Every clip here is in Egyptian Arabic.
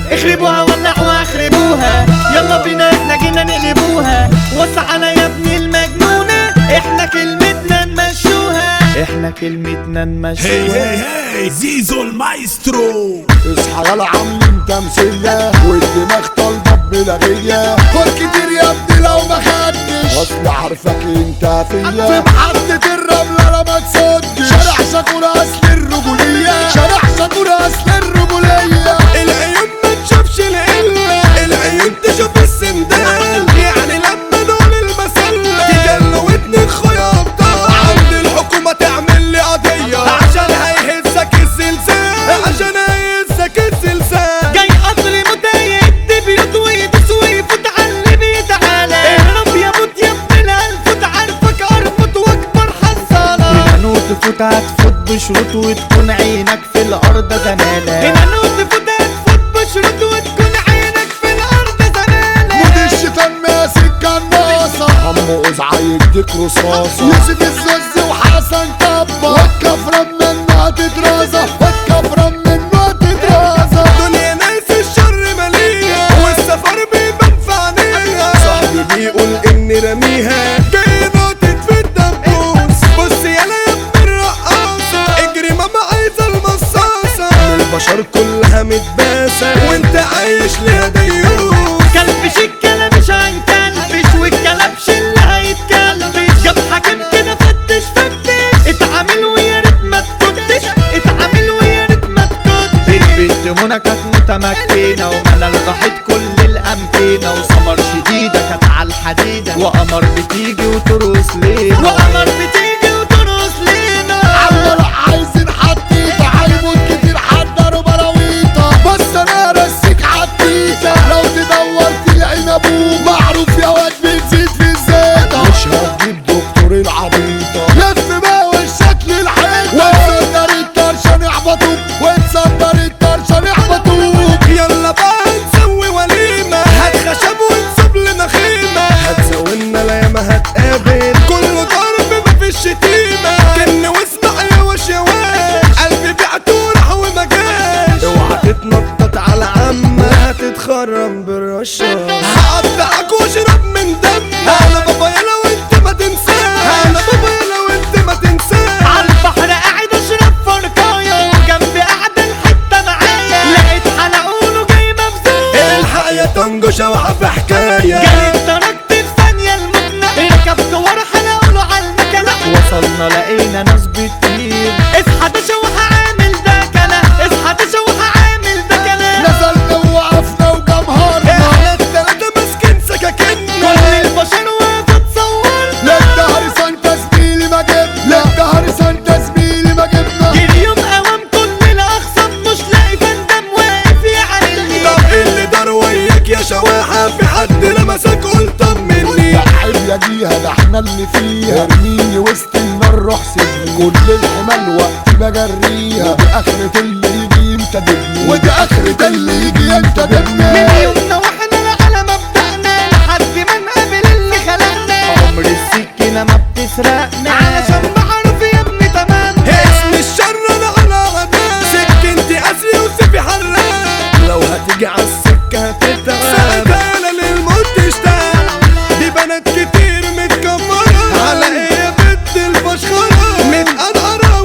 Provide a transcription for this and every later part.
اخربوها ولعوا اخربوها يلا بينا احنا جينا نقلبوها وسعنا يا ابني المجنونة احنا كلمتنا نمشوها احنا كلمتنا هي نمشوها هي هي زيزو المايسترو اصحى يلا عاملين تمثيلية والدماغ طالبة بملاغية كل كتير يا ابني لو ما خدتش اصل عارفك انت فيا في محطة الرملة انا ما تصدش شارع شاكورة اصل الرجولية شارع شاكورة اصل الرجولية العيون ما تشوفش القلة العيون تشوف السندال يعني لما نقول المسلة تجلوا ودن خياطة عند الحكومة تعمل لي قضية عشان هيهزك الزلزال عشان هيهزك الزلزال جاي قطر متيد بيوت ويدوس ويفوت على اللي بيتعالى اهرب يا موت يا ابن الفوت عارفك ارفض واكبر حصانة هنا نوت فوت هتفوت بشروط وتكون عينك في الارض زمانة هنا نوت فوت هتفوت بشروط وتكون عينك في الارض زمانة مود الشيطان ماسك قناصة عمو قزعة يديك رصاصة يوسف الزوز وحسن كبة والكفرة منها تترازة والكفرة منها تترازة دنيا ناس الشر مليها والسفر بيبان في عينيها صاحبي بيقول اني رميها جاي نقطة في الدبوس بص يالا يا ابن الرقاصة اجري ماما عايزة المصاصة البشر كلها متباسة وانت عايش ليها ديوس كلبش الكلام مش هنكلبش والكلبش اللي هيتكلبش جاب حاكم كده فتش فتش اتعامل ويا ريت ما تكتش اتعامل ويا ريت ما تكتش البنت منى كانت متمكنة ومنى راحت كل الأمكنة وسمر شديدة كانت على الحديدة وقمر بتيجي وترقص لينا وقمر بتيجي وترقص لينا عمال عايزين حطيطة هيموت كتير حضروا براويطة بس انا رسيك حطيطة لو تدور تلاقي ابوك معروف يا واد بتزيد في الزيطة مش هتجيب دكتور العبيطة لف بقى وشك للحيطة وتصدر الطرشان يحبطوك وتصدر الطرشان يحبطوك يلا بقى نسوي وليمة هات خشب ونصب لنا خيمة هتزودنا لا ياما هتقابل كله ضرب مفيش شتيمة كن واسمع يا وش يا واش قلبي بعته راح وما جاش اوعى تتنطط على عمة هتتخرم بالرشة هقطعك واشرب من دم انا بابا يلا وانت ما تنساش انا بابا يلا وانت ما تنساش على البحر قاعد اشرب فرقاية وجنبي قاعدة الحتة معايا لقيت حلقونه جاي مبزوق الحق يا طنجو شوحة في حكاية جريت تركت في ثانية المكنة ركبت ورا حلقونه على المكنة وصلنا لقينا ناس بتطير اصحى ده شوحة عامل ده كلا اصحى ده شوحة عامل ده كلا نزلنا ووقفنا وجمهرنا احنا التلاتة ماسكين سكاكيننا كل البشر واقفة تصور للدهر سانتا زميلي ما جبنا للدهر سانتا زميلي ما جبنا جري يوم قوام كل الاخصام مش لاقي فندم واقف يعرلني طب إيه اللي دار وياك يا شواحة في حد لمسك قول طمني العيب يا جيها ده احنا اللي فيها ارميني وسط النار روح سيبني كل الحمال وقت بجريها ودي اخرة اللي يجي انت دبني ودي اخرة اللي يجي انت من دبني يومنا واحنا على مبدأنا لحد ما نقابل اللي خلقنا عمر السكينة ما بتسرقنا علشان معروف يا ابني تمام اسم الشر انا على غداء سكنتي اسري وسيفي حراق لو هتيجي على السكة هتتعب ساعتها انا للموت تشتاق دي بنات كتير متكمرة على ايه يا بنت الفشخرة متقرقرة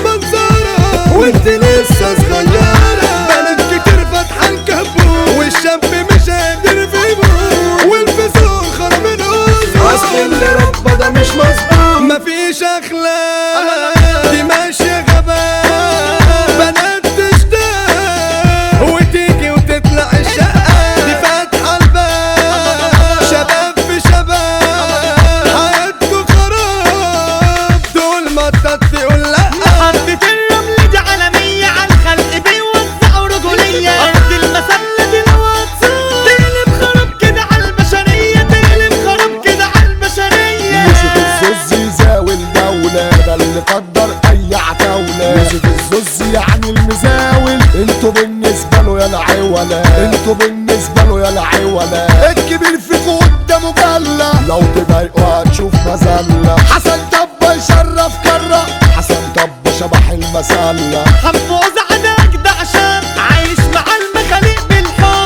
ومتمنظرة وانت لسه صغيرة بنات كتير فاتحة الكبوت والشاب مش قادر في بوت والفسوق خرب الأوزة اصل اللي ربى ده مش مظبوط مفيش اخلاق دي ماشية غباء بنات تشتاق وتيجي وتطلع الشقة دي فاتحة الباب شباب في شباب حياتكوا خراب دول ما تقول لا حبة الرمل دي عالمية على الخلق بيوزعوا رجولية أرض المسلة دي لو هتصور تقلب خراب كده على البشرية تقلب خراب كده على البشرية يوسف الزوز يزاوي الدولة ده اللي قدر اي عتاولة يوسف الزوز يعني المزاول انتوا بالنسبة له يا العولة انتوا بالنسبة له يا العولة الكبير فيكوا قدامه جلة لو تضايقوا هتشوف مذلة حسن طب يشرف كرة حسن طب شبح المسلة حموز عدا أجدع شاب عايش مع المخاليق بالحب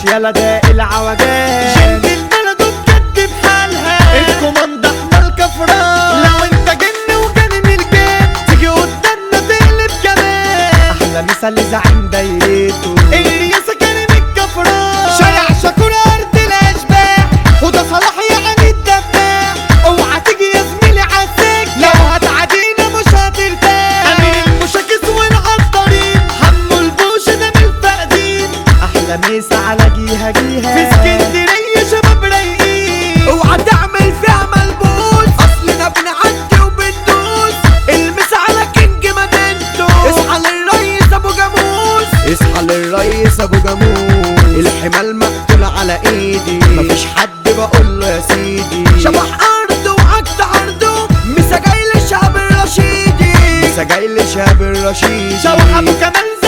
يلا ده العوجات جند البلد وبجد بحالها الكوماندا احنا الكفران لو انت جن وجنن الجن تيجي قدامنا تقلب كمان احلى مثال لزعيم دايرته الرياسة كريم الكفران شارع شكور ارض الاشباح وده صلاح يعني الدباح اوعى تيجي يا زميلي عالسك لو هتعادينا مش هترتاح امين المشاكس والعطارين حمو البوش ده من الفقدين احلى مسا على جيها جيها في اسكندريه شباب رايقين اوعى تعمل فيها ملبوس اصلنا بنعدي وبندوس المس على كينج مدينته اصحى للريس ابو جاموس اصحى للريس ابو جاموس الحمال مقتول على ايدي مفيش حد بقول له يا سيدي شبح ارضه وعكت عرضه مسا جاي للشعب الرشيدي مسا جاي للشعب الرشيدي شوح ابو كمال